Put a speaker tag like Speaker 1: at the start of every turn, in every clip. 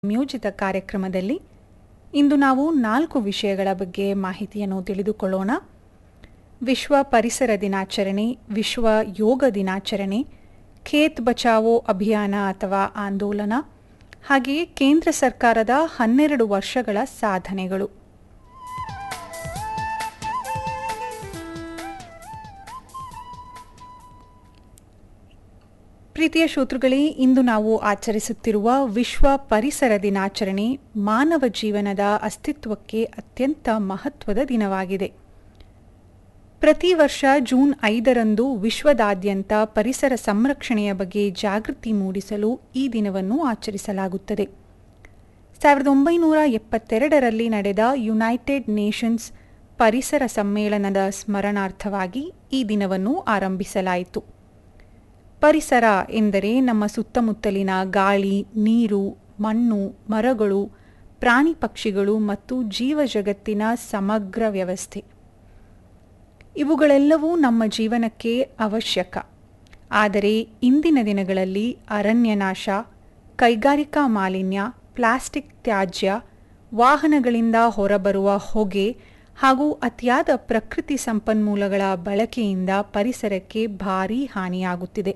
Speaker 1: ನಿಯೋಜಿತ ಕಾರ್ಯಕ್ರಮದಲ್ಲಿ ಇಂದು ನಾವು ನಾಲ್ಕು ವಿಷಯಗಳ ಬಗ್ಗೆ ಮಾಹಿತಿಯನ್ನು ತಿಳಿದುಕೊಳ್ಳೋಣ ವಿಶ್ವ ಪರಿಸರ ದಿನಾಚರಣೆ ವಿಶ್ವ ಯೋಗ ದಿನಾಚರಣೆ ಖೇತ್ ಬಚಾವೋ ಅಭಿಯಾನ ಅಥವಾ ಆಂದೋಲನ ಹಾಗೆಯೇ ಕೇಂದ್ರ ಸರ್ಕಾರದ ಹನ್ನೆರಡು ವರ್ಷಗಳ ಸಾಧನೆಗಳು ಪ್ರೀತಿಯ ಶ್ರೋತೃಗಳೇ ಇಂದು ನಾವು ಆಚರಿಸುತ್ತಿರುವ ವಿಶ್ವ ಪರಿಸರ ದಿನಾಚರಣೆ ಮಾನವ ಜೀವನದ ಅಸ್ತಿತ್ವಕ್ಕೆ ಅತ್ಯಂತ ಮಹತ್ವದ ದಿನವಾಗಿದೆ ಪ್ರತಿ ವರ್ಷ ಜೂನ್ ಐದರಂದು ವಿಶ್ವದಾದ್ಯಂತ ಪರಿಸರ ಸಂರಕ್ಷಣೆಯ ಬಗ್ಗೆ ಜಾಗೃತಿ ಮೂಡಿಸಲು ಈ ದಿನವನ್ನು ಆಚರಿಸಲಾಗುತ್ತದೆ ಸಾವಿರದ ಒಂಬೈನೂರ ಎಪ್ಪತ್ತೆರಡರಲ್ಲಿ ನಡೆದ ಯುನೈಟೆಡ್ ನೇಷನ್ಸ್ ಪರಿಸರ ಸಮ್ಮೇಳನದ ಸ್ಮರಣಾರ್ಥವಾಗಿ ಈ ದಿನವನ್ನು ಆರಂಭಿಸಲಾಯಿತು ಪರಿಸರ ಎಂದರೆ ನಮ್ಮ ಸುತ್ತಮುತ್ತಲಿನ ಗಾಳಿ ನೀರು ಮಣ್ಣು ಮರಗಳು ಪ್ರಾಣಿ ಪಕ್ಷಿಗಳು ಮತ್ತು ಜೀವಜಗತ್ತಿನ ಸಮಗ್ರ ವ್ಯವಸ್ಥೆ ಇವುಗಳೆಲ್ಲವೂ ನಮ್ಮ ಜೀವನಕ್ಕೆ ಅವಶ್ಯಕ ಆದರೆ ಇಂದಿನ ದಿನಗಳಲ್ಲಿ ಅರಣ್ಯನಾಶ ಕೈಗಾರಿಕಾ ಮಾಲಿನ್ಯ ಪ್ಲಾಸ್ಟಿಕ್ ತ್ಯಾಜ್ಯ ವಾಹನಗಳಿಂದ ಹೊರಬರುವ ಹೊಗೆ ಹಾಗೂ ಅತಿಯಾದ ಪ್ರಕೃತಿ ಸಂಪನ್ಮೂಲಗಳ ಬಳಕೆಯಿಂದ ಪರಿಸರಕ್ಕೆ ಭಾರೀ ಹಾನಿಯಾಗುತ್ತಿದೆ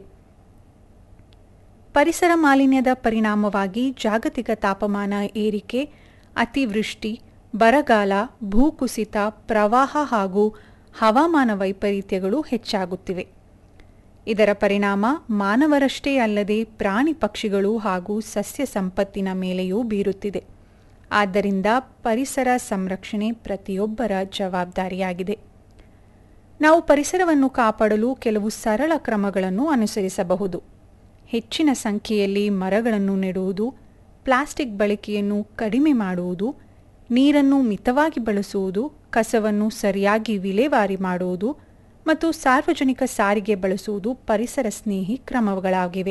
Speaker 1: ಪರಿಸರ ಮಾಲಿನ್ಯದ ಪರಿಣಾಮವಾಗಿ ಜಾಗತಿಕ ತಾಪಮಾನ ಏರಿಕೆ ಅತಿವೃಷ್ಟಿ ಬರಗಾಲ ಭೂಕುಸಿತ ಪ್ರವಾಹ ಹಾಗೂ ಹವಾಮಾನ ವೈಪರೀತ್ಯಗಳು ಹೆಚ್ಚಾಗುತ್ತಿವೆ ಇದರ ಪರಿಣಾಮ ಮಾನವರಷ್ಟೇ ಅಲ್ಲದೆ ಪ್ರಾಣಿ ಪಕ್ಷಿಗಳು ಹಾಗೂ ಸಸ್ಯ ಸಂಪತ್ತಿನ ಮೇಲೆಯೂ ಬೀರುತ್ತಿದೆ ಆದ್ದರಿಂದ ಪರಿಸರ ಸಂರಕ್ಷಣೆ ಪ್ರತಿಯೊಬ್ಬರ ಜವಾಬ್ದಾರಿಯಾಗಿದೆ ನಾವು ಪರಿಸರವನ್ನು ಕಾಪಾಡಲು ಕೆಲವು ಸರಳ ಕ್ರಮಗಳನ್ನು ಅನುಸರಿಸಬಹುದು ಹೆಚ್ಚಿನ ಸಂಖ್ಯೆಯಲ್ಲಿ ಮರಗಳನ್ನು ನೆಡುವುದು ಪ್ಲಾಸ್ಟಿಕ್ ಬಳಕೆಯನ್ನು ಕಡಿಮೆ ಮಾಡುವುದು ನೀರನ್ನು ಮಿತವಾಗಿ ಬಳಸುವುದು ಕಸವನ್ನು ಸರಿಯಾಗಿ ವಿಲೇವಾರಿ ಮಾಡುವುದು ಮತ್ತು ಸಾರ್ವಜನಿಕ ಸಾರಿಗೆ ಬಳಸುವುದು ಪರಿಸರ ಸ್ನೇಹಿ ಕ್ರಮಗಳಾಗಿವೆ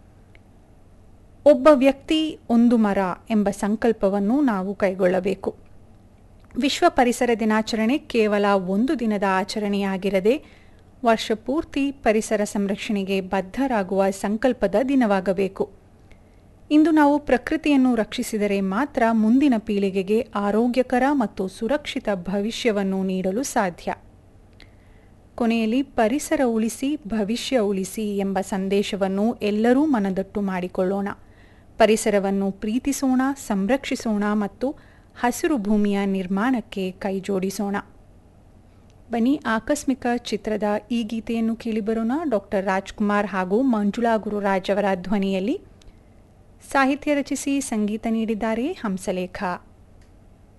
Speaker 1: ಒಬ್ಬ ವ್ಯಕ್ತಿ ಒಂದು ಮರ ಎಂಬ ಸಂಕಲ್ಪವನ್ನು ನಾವು ಕೈಗೊಳ್ಳಬೇಕು ವಿಶ್ವ ಪರಿಸರ ದಿನಾಚರಣೆ ಕೇವಲ ಒಂದು ದಿನದ ಆಚರಣೆಯಾಗಿರದೆ ವರ್ಷ ಪೂರ್ತಿ ಪರಿಸರ ಸಂರಕ್ಷಣೆಗೆ ಬದ್ಧರಾಗುವ ಸಂಕಲ್ಪದ ದಿನವಾಗಬೇಕು ಇಂದು ನಾವು ಪ್ರಕೃತಿಯನ್ನು ರಕ್ಷಿಸಿದರೆ ಮಾತ್ರ ಮುಂದಿನ ಪೀಳಿಗೆಗೆ ಆರೋಗ್ಯಕರ ಮತ್ತು ಸುರಕ್ಷಿತ ಭವಿಷ್ಯವನ್ನು ನೀಡಲು ಸಾಧ್ಯ ಕೊನೆಯಲ್ಲಿ ಪರಿಸರ ಉಳಿಸಿ ಭವಿಷ್ಯ ಉಳಿಸಿ ಎಂಬ ಸಂದೇಶವನ್ನು ಎಲ್ಲರೂ ಮನದಟ್ಟು ಮಾಡಿಕೊಳ್ಳೋಣ ಪರಿಸರವನ್ನು ಪ್ರೀತಿಸೋಣ ಸಂರಕ್ಷಿಸೋಣ ಮತ್ತು ಹಸಿರು ಭೂಮಿಯ ನಿರ್ಮಾಣಕ್ಕೆ ಕೈಜೋಡಿಸೋಣ ಬನ್ನಿ ಆಕಸ್ಮಿಕ ಚಿತ್ರದ ಈ ಗೀತೆಯನ್ನು ಕೇಳಿಬರೋಣ ಡಾಕ್ಟರ್ ರಾಜ್ಕುಮಾರ್ ಹಾಗೂ ಮಂಜುಳಾ ಗುರುರಾಜ್ ಅವರ ಧ್ವನಿಯಲ್ಲಿ ಸಾಹಿತ್ಯ ರಚಿಸಿ ಸಂಗೀತ ನೀಡಿದ್ದಾರೆ ಹಂಸಲೇಖ